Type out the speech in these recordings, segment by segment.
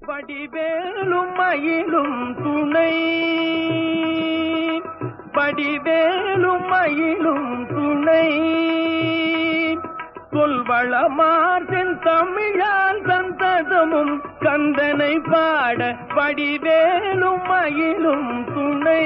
வடிவேலும் மயிலும் துணை வடிவேலும் மயிலும் துணை சொல்வளமார்த்தன் தமிழால் சந்ததமும் கந்தனை பாட வடிவேலும் மயிலும் துணை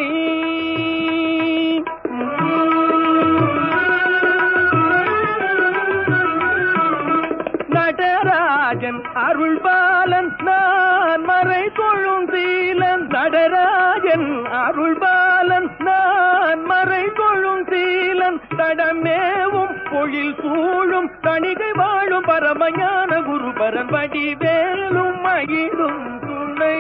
நடராஜன் அருள்பாலன் நான் மறை கொள்ளும் சீலன் நடராஜன் அருள்பாலன் நான் மறை கொள்ளும் சீலன் தடமேவும் பொழில் சூழும் தணிகை வாழும் பரமஞான குருபரன் வடிவேலும் மகிழும் துணை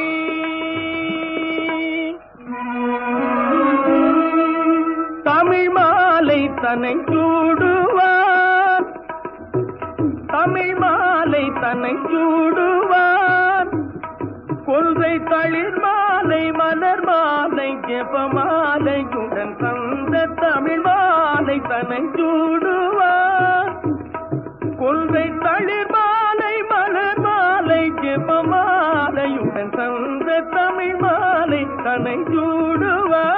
தமிழ் மாலை தன்னை சூடுவார் தமிழ் மாலை தன்னை சூடுவார் கொள்கை தளிர் மாலை மலர் மாலை ஜெப மாலையுடன் தந்த தமிழ் மாலை தன்னை சூடுவார் கொள்கை தளிர் மாலை மலர் மாலை ஜெப மாலையுடன் தந்த தமிழ் மாலை தன்னை சூடுவார்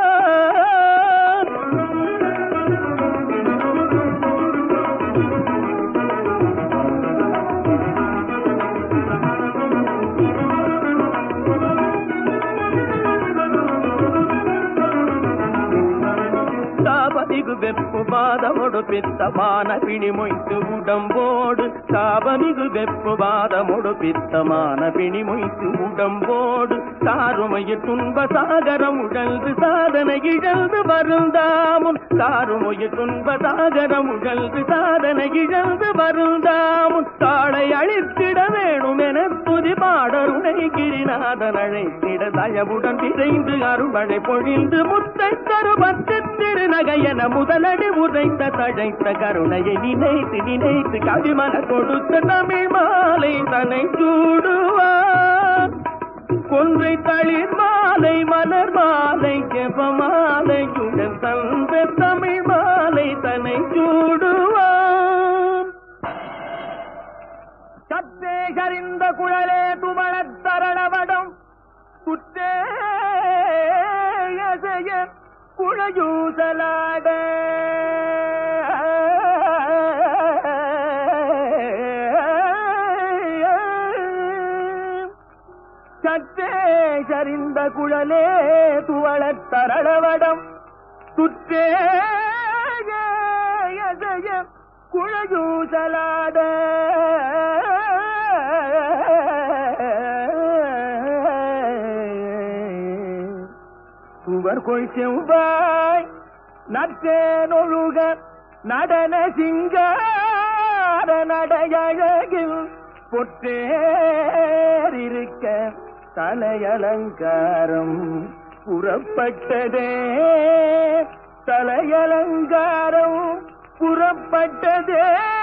காபமிகு வெப்பு பாதமொடு பித்தமான பிணி மொய்த்து உடம்போடு காபமிகு வெப்பு பாதமொடு பித்தமான பிணி மொய்த்து உடம்போடு காருமைய துன்ப சாகரம் உழல்து சாதனை இழந்து வருந்தாமுன் காருமைய துன்ப சாகரம் உழல்து சாதனை இழந்து வருந்தாமுன் தாளை அழித்திட வேணும் என துதி பாடருணை கிரிநாதன் அழைத்திட தயவுடன் விரைந்து அருள்மழை பொழிந்து முத்தை தரு பத்து திருநகையன முதலடி உரைத்த தழைத்த கருணையை நினைத்து நினைத்து கவிமன கொடுத்த தமிழ் மாலை தன்னை சூடுவார் கொன்றை தளிர் மாலை மலர் மாலை ஜெப மாலையுடன் தந்த தமிழ் மாலை தன்னை சூடுவார் சத்தே சரிந்த குழலே துவளத் தரளவடம் குத்தே எசைய குழையூசலாட சத்தே சரிந்த குழலே துவளத் தரளவடம் சுற்றே எசைய குழையூசலாட சுவர் கொள் செவ்வாய் நற்றேனொழுக நடன சிங்கார நடையழகில் பொற்றேறிருக்க தலையலங்காரம் புறப்பட்டதே தலையலங்காரம் புறப்பட்டதே